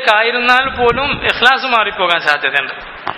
ഹക്കിലേക്കായിരുന്നാൽ പോലും ഇഖ്ലാസ് മാറിപ്പോകാൻ സാധ്യതയുണ്ട്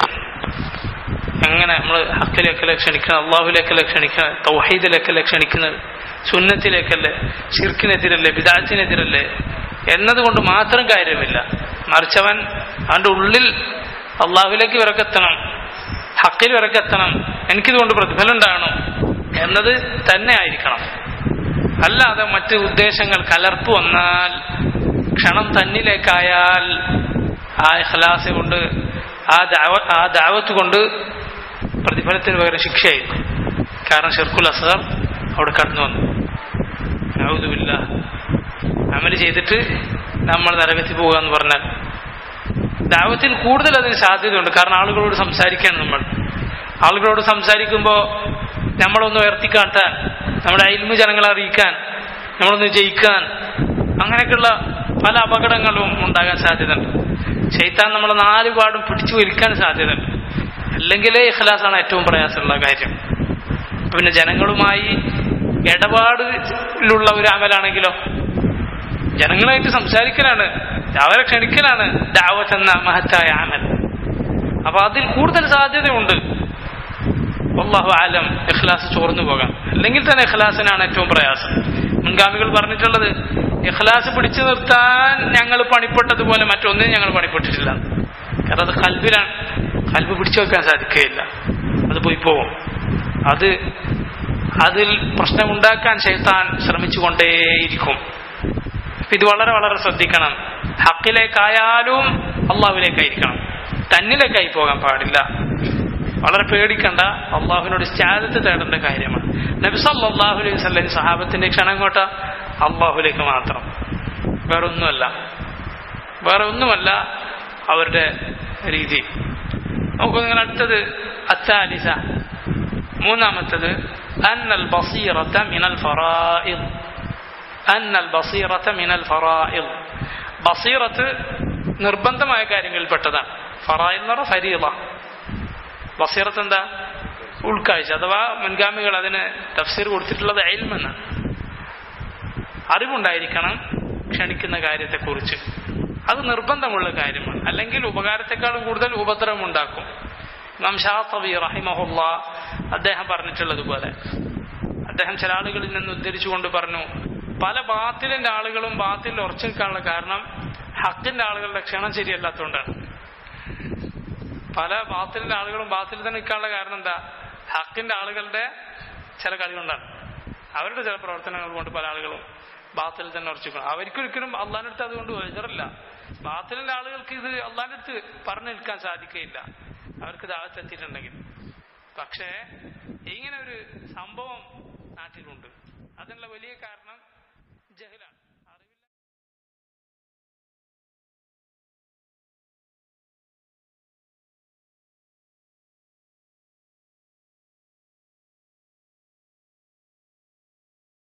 എങ്ങനെ നമ്മൾ ഹക്കിലേക്കല്ലേ ക്ഷണിക്കുന്നത് അള്ളാഹുലേക്കല്ലേ ക്ഷണിക്കുന്നത് തൗഹീദിലേക്കല്ലേ ക്ഷണിക്കുന്നത് സുന്നത്തിലേക്കല്ലേ ഷിർക്കിനെതിരല്ലേ ബിദാത്തിനെതിരല്ലേ എന്നതുകൊണ്ട് മാത്രം കാര്യമില്ല മറിച്ചവൻ അവൻ്റെ ഉള്ളിൽ അള്ളാഹുലേക്ക് വിറക്കെത്തണം ഹക്കിൽ വിറക്കെത്തണം എനിക്കിതുകൊണ്ട് പ്രതിഫലം ഉണ്ടാകണം എന്നത് തന്നെ ആയിരിക്കണം അല്ലാതെ മറ്റ് ഉദ്ദേശങ്ങൾ കലർപ്പ് വന്നാൽ ക്ഷണം തന്നിലേക്കായാൽ ആ ഇഖ്ലാസ് കൊണ്ട് ആ ദാവ ആ ദാവത്ത് കൊണ്ട് പ്രതിഫലത്തിന് പകരം ശിക്ഷയായിരിക്കും കാരണം ഷിർക്കുൽ അസർ അവിടെ കടന്നു വന്നു ഔതുമില്ല അമല് ചെയ്തിട്ട് നമ്മൾ നരകത്തിൽ പോകുക എന്ന് പറഞ്ഞാൽ ദാവത്തിൽ കൂടുതൽ അതിന് സാധ്യതയുണ്ട് കാരണം ആളുകളോട് സംസാരിക്കാൻ നമ്മൾ ആളുകളോട് സംസാരിക്കുമ്പോൾ നമ്മളൊന്ന് ഉയർത്തിക്കാട്ടാൻ നമ്മുടെ അയൽമ ജനങ്ങളെ അറിയിക്കാൻ നമ്മളൊന്ന് ജയിക്കാൻ അങ്ങനെയൊക്കെയുള്ള പല അപകടങ്ങളും ഉണ്ടാകാൻ സാധ്യതയുണ്ട് ശൈത്താൻ നമ്മളെ നാല് പാടും പിടിച്ചു വലിക്കാൻ സാധ്യതയുണ്ട് അല്ലെങ്കിലേ ഇഖ്ലാസാണ് ഏറ്റവും പ്രയാസമുള്ള കാര്യം പിന്നെ ജനങ്ങളുമായി ഇടപാടിലുള്ള ഒരു അമലാണെങ്കിലോ ജനങ്ങളായിട്ട് സംസാരിക്കലാണ് അവരെ ക്ഷണിക്കലാണ് ദാവത്ത് എന്ന മഹത്തായ അമൽ അപ്പൊ അതിൽ കൂടുതൽ സാധ്യതയുണ്ട് അള്ളാഹു ആലം ഇഖ്ലാസ് ചോർന്നു പോകാം അല്ലെങ്കിൽ തന്നെ ഇഖ്ലാസിനാണ് ഏറ്റവും പ്രയാസം മുൻഗാമികൾ പറഞ്ഞിട്ടുള്ളത് ഇഖ്ലാസ് പിടിച്ചു നിർത്താൻ ഞങ്ങൾ പണിപ്പെട്ടതുപോലെ മറ്റൊന്നിനും ഞങ്ങൾ പണിപ്പെട്ടിട്ടില്ല കാരണം അത് കൽബിലാണ് കൽബ് പിടിച്ചു വെക്കാൻ സാധിക്കുകയില്ല അത് പോയി പോവും അത് അതിൽ പ്രശ്നമുണ്ടാക്കാൻ ശൈത്താൻ ശ്രമിച്ചുകൊണ്ടേയിരിക്കും ഇത് വളരെ വളരെ ശ്രദ്ധിക്കണം ഹക്കിലേക്കായാലും അള്ളാഹുവിലേക്കായിരിക്കണം തന്നിലേക്കായി പോകാൻ പാടില്ല വളരെ പേടിക്കണ്ട അള്ളാഹുവിനോട് സ്റ്റാദത്ത് തേടേണ്ട കാര്യമാണ് നബി സല്ലാഹു അലൈഹി വസല്ലം സഹാബത്തിന്റെ ക്ഷണം കൊട്ട അള്ളാഹുലേക്ക് മാത്രം വേറെ ഒന്നുമല്ല വേറെ ഒന്നുമല്ല അവരുടെ രീതി നമുക്ക് നിങ്ങൾ അടുത്തത് അത്താലിസ മൂന്നാമത്തത് അന്നൽ ബസീറത്ത മിനൽ ഫറായിദ് അന്നൽ ബസീറത്ത മിനൽ ഫറായിദ് ബസീറത്ത് നിർബന്ധമായ കാര്യങ്ങളിൽപ്പെട്ടതാണ് ഫറായിൽ എന്ന് പറഞ്ഞാൽ ഫരീള ബസീറത്ത് എന്താ ഉൾക്കാഴ്ച അഥവാ മുൻഗാമികൾ അതിന് തഫ്സീർ കൊടുത്തിട്ടുള്ളത് അയൽമെന്നാണ് അറിവുണ്ടായിരിക്കണം ക്ഷണിക്കുന്ന കാര്യത്തെക്കുറിച്ച് അത് നിർബന്ധമുള്ള കാര്യമാണ് അല്ലെങ്കിൽ ഉപകാരത്തെക്കാളും കൂടുതൽ ഉപദ്രവം ഉണ്ടാക്കും ഇമാം ഷാത്തബി റഹിമഹുല്ല അദ്ദേഹം പറഞ്ഞിട്ടുള്ളതുപോലെ അദ്ദേഹം ചില ആളുകളിൽ നിന്ന് ഉദ്ധരിച്ചുകൊണ്ട് പറഞ്ഞു പല ബാത്തിലിന്റെ ആളുകളും ബാത്തിൽ ഉറച്ചു നിൽക്കാനുള്ള കാരണം ഹക്കിന്റെ ആളുകളുടെ ക്ഷണം ശരിയല്ലാത്തതുകൊണ്ടാണ് പല ബാത്തിലിന്റെ ആളുകളും ബാത്തിൽ തന്നെ നിൽക്കാനുള്ള കാരണം എന്താ ഹക്കിന്റെ ആളുകളുടെ ചില കളി കൊണ്ടാണ് അവരുടെ ചില പ്രവർത്തനങ്ങൾ കൊണ്ട് പല ആളുകളും ബാത്തിൽ തന്നെ ഉറച്ചിക്കണം അവർക്കൊരിക്കലും അള്ളാന്റെ അടുത്ത് അതുകൊണ്ട് എതിറില്ല ബാത്തിലിന്റെ ആളുകൾക്ക് ഇത് അള്ളാന്റെ അടുത്ത് പറഞ്ഞു നിൽക്കാൻ സാധിക്കുകയില്ല അവർക്ക് ദാവത്തെത്തിയിട്ടുണ്ടെങ്കിൽ പക്ഷേ ഇങ്ങനെ ഒരു സംഭവം നാട്ടിലുണ്ട് അതിനുള്ള വലിയ കാരണം ജഹലാണ്